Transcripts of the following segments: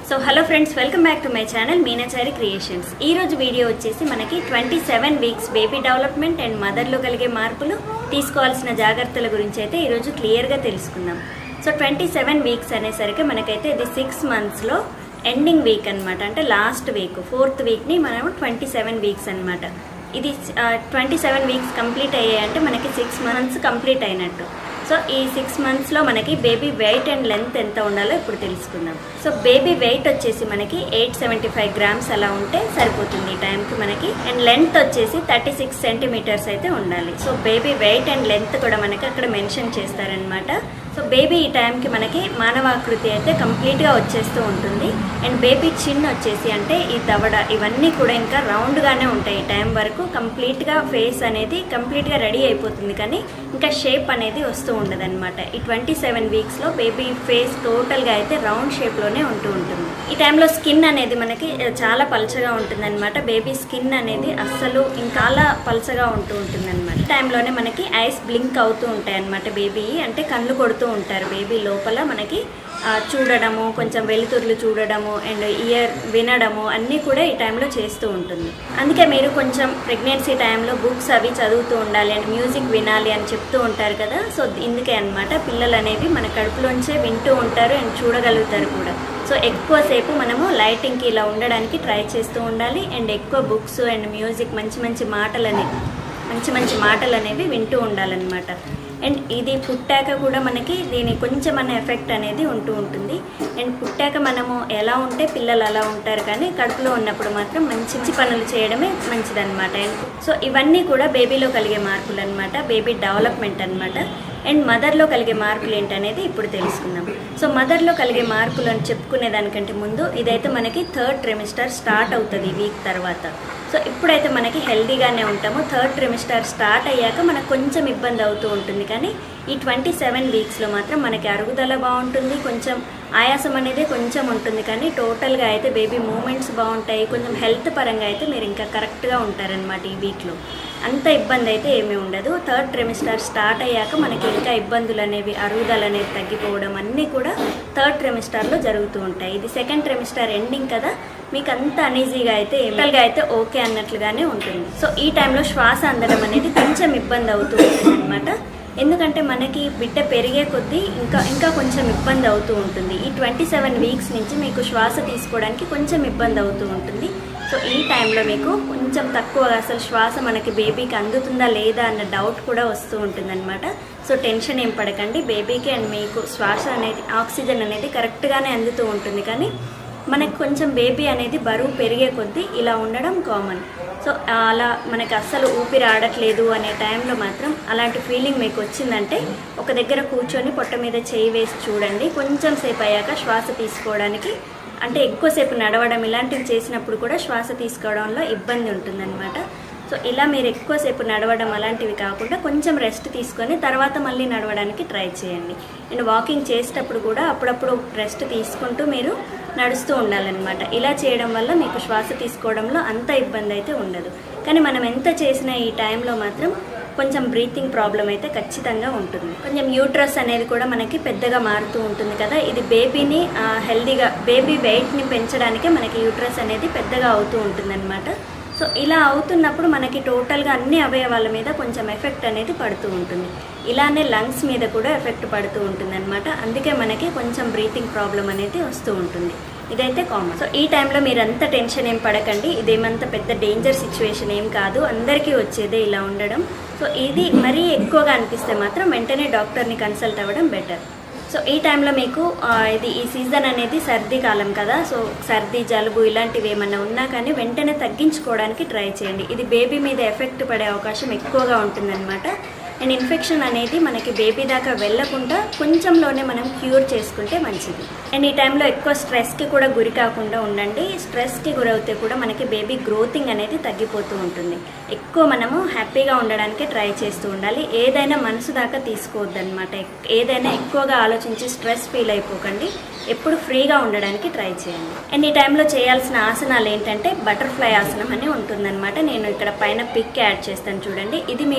so hello friends welcome back to my channel Meenachari creations ఈ రోజు video వచ్చేసి మనకి twenty seven weeks baby development and మదర్లో కలిగే మార్పులు తీసుకోవాల్సిన జాగ్రత్తల గురించి అయితే ఈరోజు క్లియర్గా తెలుసుకుందాం సో ట్వంటీ సెవెన్ వీక్స్ అనేసరికి మనకైతే ఇది సిక్స్ మంత్స్లో ఎండింగ్ వీక్ అన్నమాట అంటే లాస్ట్ వీక్ ఫోర్త్ వీక్ని మనం ట్వంటీ సెవెన్ వీక్స్ అన్నమాట ఇది ట్వంటీ సెవెన్ వీక్స్ కంప్లీట్ అయ్యాయంటే మనకి సిక్స్ మంత్స్ కంప్లీట్ అయినట్టు సో ఈ సిక్స్ మంత్స్లో మనకి బేబీ వెయిట్ అండ్ లెంత్ ఎంత ఉండాలో ఇప్పుడు తెలుసుకుందాం సో బేబీ వెయిట్ వచ్చేసి మనకి ఎయిట్ సెవెంటీ ఫైవ్ గ్రామ్స్ అలా ఉంటే సరిపోతుంది ఈ టైంకి మనకి అండ్ లెంత్ వచ్చేసి థర్టీ సిక్స్ సెంటీమీటర్స్ అయితే ఉండాలి so baby weight and length కూడా మనకి అక్కడ మెన్షన్ చేస్తారనమాట సో బేబీ ఈ టైంకి మనకి మానవాకృతి అయితే కంప్లీట్గా వచ్చేస్తూ ఉంటుంది అండ్ బేబీ చిన్ వచ్చేసి అంటే ఈ దవడ ఇవన్నీ కూడా ఇంకా రౌండ్గానే ఉంటాయి ఈ టైం వరకు కంప్లీట్గా ఫేస్ అనేది కంప్లీట్గా రెడీ అయిపోతుంది కానీ ఇంకా షేప్ అనేది వస్తూ ఉండదన్నమాట ఈ ట్వంటీ సెవెన్ వీక్స్లో బేబీ ఫేస్ టోటల్గా అయితే రౌండ్ షేప్లోనే ఉంటూ ఉంటుంది ఈ టైంలో స్కిన్ అనేది మనకి చాలా పలచగా ఉంటుందన్నమాట బేబీ స్కిన్ అనేది అస్సలు ఇంకా పలచగా ఉంటూ ఉంటుంది అనమాట టైంలోనే మనకి ఐస్ బ్లింక్ అవుతూ ఉంటాయి అనమాట బేబీ అంటే కళ్ళు కొడుతూ ఉంటారు బేబీ లోపల మనకి ఆ, చూడడము కొంచెం వెలుతుర్లు చూడడము అండ్ ఇయర్ వినడము అన్నీ కూడా ఈ టైంలో చేస్తూ ఉంటుంది అందుకే మీరు కొంచెం ప్రెగ్నెన్సీ టైంలో బుక్స్ అవి చదువుతూ ఉండాలి అండ్ మ్యూజిక్ వినాలి అని చెప్తూ ఉంటారు కదా సో ఇందుకే అన్నమాట పిల్లలు అనేవి మన కడుపులోంచే వింటూ ఉంటారు అండ్ చూడగలుగుతారు కూడా సో ఎక్కువసేపు మనము లైటింగ్కి ఇలా ఉండడానికి ట్రై చేస్తూ ఉండాలి అండ్ ఎక్కువ బుక్స్ అండ్ మ్యూజిక్ మంచి మంచి మాటలని మంచి మంచి మాటలు అనేవి వింటూ ఉండాలన్నమాట అండ్ ఇది పుట్టాక కూడా మనకి దీని కొంచెం అనే ఎఫెక్ట్ అనేది ఉంటూ ఉంటుంది అండ్ పుట్టాక మనము ఎలా ఉంటే పిల్లలు అలా ఉంటారు కానీ కడుపులో ఉన్నప్పుడు మాత్రం మంచి మంచి పనులు చేయడమే మంచిదన్నమాట అండ్ సో ఇవన్నీ కూడా బేబీలో కలిగే మార్పులు అనమాట బేబీ డెవలప్మెంట్ అనమాట అండ్ మదర్లో కలిగే మార్పులు ఏంటనేది ఇప్పుడు తెలుసుకుందాం సో మదర్లో కలిగే మార్పులు అని చెప్పుకునే దానికంటే ముందు ఇదైతే మనకి థర్డ్ ట్రిమిస్టర్ స్టార్ట్ అవుతుంది వీక్ తర్వాత సో ఇప్పుడైతే మనకి హెల్దీగానే ఉంటాము థర్డ్ ట్రిమిస్టర్ స్టార్ట్ అయ్యాక మనకు కొంచెం ఇబ్బంది అవుతూ ఉంటుంది కానీ ఈ ట్వంటీ సెవెన్ వీక్స్లో మాత్రం మనకి అరుగుదల బాగుంటుంది కొంచెం ఆయాసం అనేది కొంచెం ఉంటుంది కానీ టోటల్గా అయితే బేబీ మూమెంట్స్ బాగుంటాయి కొంచెం హెల్త్ పరంగా అయితే మీరు ఇంకా కరెక్ట్గా ఉంటారనమాట ఈ వీక్లో అంత ఇబ్బంది అయితే ఏమీ ఉండదు థర్డ్ ట్రెమిస్టర్ స్టార్ట్ అయ్యాక మనకి ఇంకా ఇబ్బందులు అనేవి అరుగుదల అనేది తగ్గిపోవడం అన్నీ కూడా థర్డ్ ట్రెమిస్టర్లో జరుగుతూ ఉంటాయి ఇది సెకండ్ ట్రెమిస్టర్ ఎండింగ్ కదా మీకు అంత అనీజీగా అయితే ఏమిటల్గా అయితే ఓకే అన్నట్లుగానే ఉంటుంది సో ఈ టైంలో శ్వాస అందడం అనేది కొంచెం ఇబ్బంది అవుతూ ఉంటుంది అనమాట ఎందుకంటే మనకి బిడ్డ పెరిగే కొద్దీ ఇంకా ఇంకా కొంచెం ఇబ్బంది అవుతూ ఉంటుంది ఈ ట్వంటీ సెవెన్ వీక్స్ నుంచి మీకు శ్వాస తీసుకోవడానికి కొంచెం ఇబ్బంది అవుతూ ఉంటుంది సో ఈ టైంలో మీకు కొంచెం తక్కువ అసలు శ్వాస మనకి బేబీకి అందుతుందా లేదా అన్న డౌట్ కూడా వస్తూ ఉంటుందన్నమాట సో టెన్షన్ ఏం పడకండి బేబీకి అండ్ మీకు శ్వాస అనేది ఆక్సిజన్ అనేది కరెక్ట్గానే అందుతూ ఉంటుంది కానీ మనకు కొంచెం బేబీ అనేది బరువు పెరిగే కొద్దీ ఇలా ఉండడం కామన్ సో అలా మనకి అస్సలు ఊపిరి ఆడట్లేదు అనే టైంలో మాత్రం అలాంటి ఫీలింగ్ మీకు వచ్చిందంటే ఒక దగ్గర కూర్చొని పొట్ట మీద చేయి వేసి చూడండి కొంచెం సేపు అయ్యాక శ్వాస తీసుకోవడానికి అంటే ఎక్కువసేపు నడవడం ఇలాంటివి చేసినప్పుడు కూడా శ్వాస తీసుకోవడంలో ఇబ్బంది ఉంటుందన్నమాట సో ఇలా మీరు ఎక్కువసేపు నడవడం అలాంటివి కాకుండా కొంచెం రెస్ట్ తీసుకొని తర్వాత మళ్ళీ నడవడానికి ట్రై చేయండి అండ్ వాకింగ్ చేసేటప్పుడు కూడా అప్పుడప్పుడు రెస్ట్ తీసుకుంటూ మీరు నడుస్తూ ఉండాలన్నమాట ఇలా చేయడం వల్ల మీకు శ్వాస తీసుకోవడంలో అంత ఇబ్బంది అయితే ఉండదు కానీ మనం ఎంత చేసినా ఈ టైంలో మాత్రం కొంచెం బ్రీతింగ్ ప్రాబ్లం అయితే ఖచ్చితంగా ఉంటుంది కొంచెం యూట్రస్ అనేది కూడా మనకి పెద్దగా మారుతూ ఉంటుంది కదా ఇది బేబీని హెల్దీగా బేబీ వెయిట్ని పెంచడానికే మనకి యూట్రస్ అనేది పెద్దగా అవుతూ ఉంటుంది సో ఇలా అవుతున్నప్పుడు మనకి టోటల్గా అన్ని అవయవాల మీద కొంచెం ఎఫెక్ట్ అనేది పడుతూ ఉంటుంది ఇలానే లంగ్స్ మీద కూడా ఎఫెక్ట్ పడుతూ ఉంటుంది అనమాట అందుకే మనకి కొంచెం బ్రీతింగ్ ప్రాబ్లం అనేది వస్తూ ఉంటుంది ఇదైతే కామన్ సో ఈ టైంలో మీరు అంత టెన్షన్ ఏం పడకండి ఇదేమంత పెద్ద డేంజర్ సిచ్యువేషన్ ఏం కాదు అందరికీ వచ్చేదే ఇలా ఉండడం సో ఇది మరీ ఎక్కువగా అనిపిస్తే మాత్రం వెంటనే డాక్టర్ని కన్సల్ట్ అవ్వడం బెటర్ సో ఈ టైంలో మీకు ఆ, ఇది ఈ సీజన్ అనేది సర్దీ కాలం కదా సో సర్దీ జలుబు ఇలాంటివి ఏమన్నా ఉన్నా కానీ వెంటనే తగ్గించుకోవడానికి ట్రై చేయండి ఇది బేబీ మీద ఎఫెక్ట్ పడే అవకాశం ఎక్కువగా ఉంటుందన్నమాట అండ్ ఇన్ఫెక్షన్ అనేది మనకి బేబీ దాకా వెళ్లకుండా కొంచెంలోనే మనం క్యూర్ చేసుకుంటే మంచిది అండ్ ఈ టైంలో ఎక్కువ స్ట్రెస్కి కూడా గురి కాకుండా ఉండండి స్ట్రెస్కి గురవుతే కూడా మనకి బేబీ గ్రోతింగ్ అనేది తగ్గిపోతూ ఉంటుంది ఎక్కువ మనము హ్యాపీగా ఉండడానికి ట్రై చేస్తూ ఉండాలి ఏదైనా మనసు దాకా తీసుకోవద్దు అనమాట ఏదైనా ఎక్కువగా ఆలోచించి స్ట్రెస్ ఫీల్ అయిపోకండి ఎప్పుడు ఫ్రీగా ఉండడానికి ట్రై చేయండి అండ్ ఈ టైంలో చేయాల్సిన ఆసనాలు ఏంటంటే బటర్ఫ్లై ఆసనం అని ఉంటుందన్నమాట నేను ఇక్కడ పైన పిక్ యాడ్ చేస్తాను చూడండి ఇది మీరు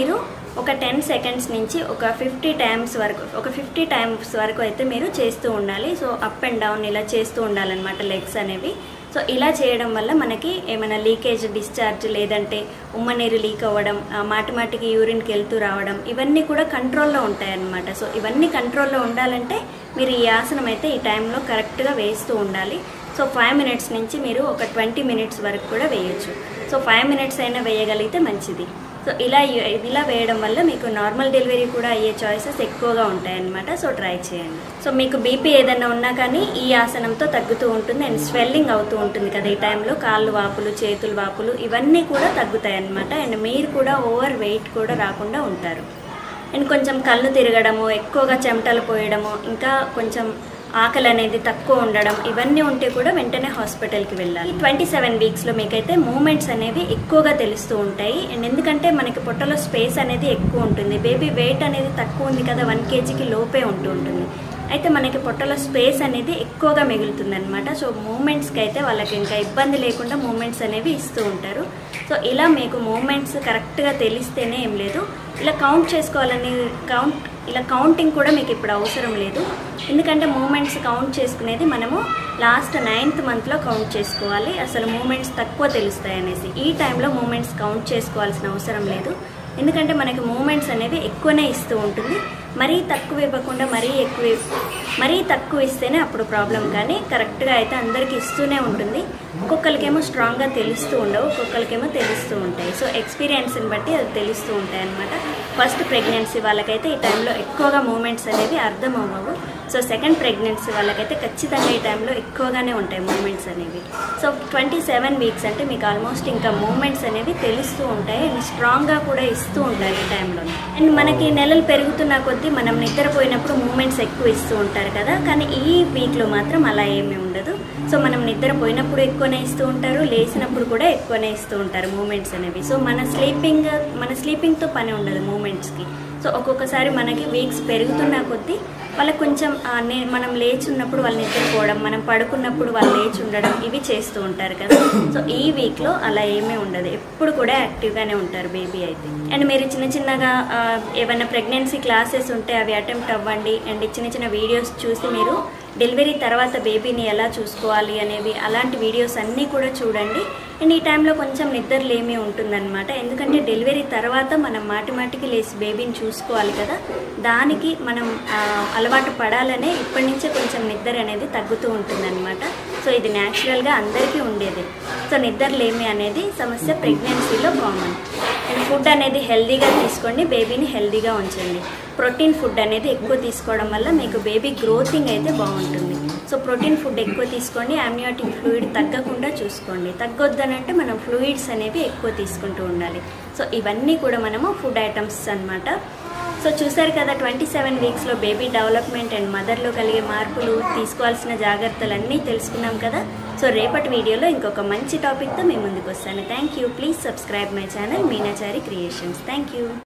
ఒక టెన్ సెకండ్స్ నుంచి ఒక ఫిఫ్టీ టైమ్స్ వరకు ఒక ఫిఫ్టీ టైమ్స్ వరకు అయితే మీరు చేస్తూ ఉండాలి సో అప్ అండ్ డౌన్ ఇలా చేస్తూ ఉండాలన్నమాట లెగ్స్ అనేవి సో ఇలా చేయడం వల్ల మనకి ఏమైనా లీకేజ్ డిశ్చార్జ్ లేదంటే ఉమ్మ నీరు లీక్ అవ్వడం ఆ, మాటి మాటికి యూరిన్కి వెళ్తూ రావడం ఇవన్నీ కూడా కంట్రోల్లో ఉంటాయన్నమాట సో ఇవన్నీ కంట్రోల్లో ఉండాలంటే మీరు ఈ ఆసనం అయితే ఈ టైంలో కరెక్ట్గా వేస్తూ ఉండాలి సో ఫైవ్ మినిట్స్ నుంచి మీరు ఒక ట్వంటీ మినిట్స్ వరకు కూడా వేయొచ్చు సో ఫైవ్ మినిట్స్ అయినా వేయగలిగితే మంచిది సో ఇలా ఇలా వేయడం వల్ల మీకు నార్మల్ డెలివరీ కూడా అయ్యే చాయిసెస్ ఎక్కువగా ఉంటాయన్నమాట సో ట్రై చేయండి సో మీకు బీపీ ఏదైనా ఉన్నా కానీ ఈ ఆసనంతో తగ్గుతూ ఉంటుంది అండ్ స్వెల్లింగ్ అవుతూ ఉంటుంది కదా ఈ టైంలో కాళ్ళు వాపులు చేతులు వాపులు ఇవన్నీ కూడా తగ్గుతాయి అన్నమాట అండ్ మీరు కూడా ఓవర్ వెయిట్ కూడా రాకుండా ఉంటారు అండ్ కొంచెం కళ్ళు తిరగడము ఎక్కువగా చెమటలు పోయడము ఇంకా కొంచెం ఆకలి అనేది తక్కువ ఉండడం ఇవన్నీ ఉంటే కూడా వెంటనే హాస్పిటల్కి వెళ్ళాలి ట్వంటీ సెవెన్ వీక్స్లో మీకైతే మూమెంట్స్ అనేవి ఎక్కువగా తెలుస్తూ ఉంటాయి అండ్ ఎందుకంటే మనకి పొట్టలో స్పేస్ అనేది ఎక్కువ ఉంటుంది బేబీ వెయిట్ అనేది తక్కువ ఉంది కదా వన్ కేజీకి లోపే ఉంటూ ఉంటుంది అయితే మనకి పొట్టలో స్పేస్ అనేది ఎక్కువగా మిగులుతుంది అనమాట సో మూమెంట్స్కి అయితే వాళ్ళకి ఇంకా ఇబ్బంది లేకుండా మూమెంట్స్ అనేవి ఇస్తూ ఉంటారు సో ఇలా మీకు మూమెంట్స్ కరెక్ట్గా తెలిస్తేనే ఏం లేదు ఇలా కౌంట్ చేసుకోవాలని కౌంట్ ఇలా కౌంటింగ్ కూడా మీకు ఇప్పుడు అవసరం లేదు ఎందుకంటే మూమెంట్స్ కౌంట్ చేసుకునేది మనము లాస్ట్ నైన్త్ మంత్లో కౌంట్ చేసుకోవాలి అసలు మూమెంట్స్ తక్కువ తెలుస్తాయి అనేసి ఈ టైంలో మూమెంట్స్ కౌంట్ చేసుకోవాల్సిన అవసరం లేదు ఎందుకంటే మనకి మూమెంట్స్ అనేవి ఎక్కువనే ఇస్తూ ఉంటుంది మరీ తక్కువ ఇవ్వకుండా మరీ ఎక్కువ ఇవ్- మరీ తక్కువ ఇస్తేనే అప్పుడు ప్రాబ్లం కానీ కరెక్ట్గా అయితే అందరికీ ఇస్తూనే ఉంటుంది ఒక్కొక్కరికేమో స్ట్రాంగ్గా తెలుస్తూ ఉండవు ఒక్కొక్కరికేమో తెలుస్తూ ఉంటాయి సో ఎక్స్పీరియన్స్ని బట్టి అది తెలుస్తూ ఉంటాయి అనమాట ఫస్ట్ ప్రెగ్నెన్సీ వాళ్ళకైతే ఈ టైంలో ఎక్కువగా మూమెంట్స్ అనేవి అర్థం అవ్వవు సో సెకండ్ ప్రెగ్నెన్సీ వాళ్ళకైతే ఖచ్చితంగా ఈ టైంలో ఎక్కువగానే ఉంటాయి మూమెంట్స్ అనేవి సో ట్వంటీ సెవెన్ వీక్స్ అంటే మీకు ఆల్మోస్ట్ ఇంకా మూమెంట్స్ అనేవి తెలుస్తూ ఉంటాయి అండ్ స్ట్రాంగ్గా కూడా ఇస్తూ ఉంటాయి ఈ టైంలో అండ్ మనకి నెలలు పెరుగుతున్న కొద్దీ మనం నిద్రపోయినప్పుడు మూమెంట్స్ ఎక్కువ ఇస్తూ ఉంటారు కదా కానీ ఈ వీక్లో మాత్రం అలా ఏమీ ఉండదు సో మనం నిద్రపోయినప్పుడు ఎక్కువనే ఇస్తూ ఉంటారు లేచినప్పుడు కూడా ఎక్కువనే ఇస్తూ ఉంటారు మూమెంట్స్ అనేవి సో మన స్లీపింగ్ మన స్లీపింగ్తో పని ఉండదు మూమెంట్స్కి సో ఒక్కొక్కసారి మనకి వీక్స్ పెరుగుతున్న కొద్దీ వాళ్ళకి కొంచెం ఆ, నే- మనం లేచి ఉన్నప్పుడు వాళ్ళు నిద్రపోవడం మనం పడుకున్నప్పుడు వాళ్ళు లేచి ఉండడం ఇవి చేస్తూ ఉంటారు కదా సో ఈ వీక్లో అలా ఏమీ ఉండదు ఎప్పుడు కూడా యాక్టివ్గానే ఉంటారు బేబీ అయితే అండ్ మీరు చిన్న చిన్నగా ఆ, ఏమైనా ప్రెగ్నెన్సీ క్లాసెస్ ఉంటే అవి అటెంప్ట్ అవ్వండి అండ్ చిన్న చిన్న వీడియోస్ చూసి మీరు డెలివరీ తర్వాత బేబీని ఎలా చూసుకోవాలి అనేవి అలాంటి వీడియోస్ అన్నీ కూడా చూడండి అండ్ ఈ టైంలో కొంచెం నిద్రలేమి ఉంటుందన్నమాట ఎందుకంటే డెలివరీ తర్వాత మనం మాటి మాటికి లేచి బేబీని చూసుకోవాలి కదా దానికి మనం ఆ, అలవాటు పడాలనే ఇప్పటి నుంచే కొంచెం నిద్ర అనేది తగ్గుతూ ఉంటుందన్నమాట సో ఇది న్యాచురల్గా అందరికీ ఉండేది సో నిద్రలేమి అనేది సమస్య ప్రెగ్నెన్సీలో కామన్ అండ్ ఫుడ్ అనేది హెల్దీగా తీసుకోండి బేబీని హెల్దీగా ఉంచండి ప్రోటీన్ ఫుడ్ అనేది ఎక్కువ తీసుకోవడం వల్ల మీకు బేబీ గ్రోతింగ్ అయితే బాగుంటుంది సో ప్రోటీన్ ఫుడ్ ఎక్కువ తీసుకోండి అమ్నియోటిక్ ఫ్లూయిడ్ తగ్గకుండా చూసుకోండి తగ్గొద్దనంటే మనం ఫ్లూయిడ్స్ అనేవి ఎక్కువ తీసుకుంటూ ఉండాలి సో ఇవన్నీ కూడా మనము ఫుడ్ ఐటమ్స్ అన్నమాట సో చూసారు కదా ట్వంటీ సెవెన్ వీక్స్లో బేబీ డెవలప్మెంట్ అండ్ మదర్లో కలిగే మార్పులు తీసుకోవాల్సిన జాగ్రత్తలు అన్నీ తెలుసుకున్నాం కదా సో రేపటి వీడియోలో ఇంకొక మంచి టాపిక్తో మీ ముందుకు వస్తాను thank you please subscribe my channel Meenachari creations thank you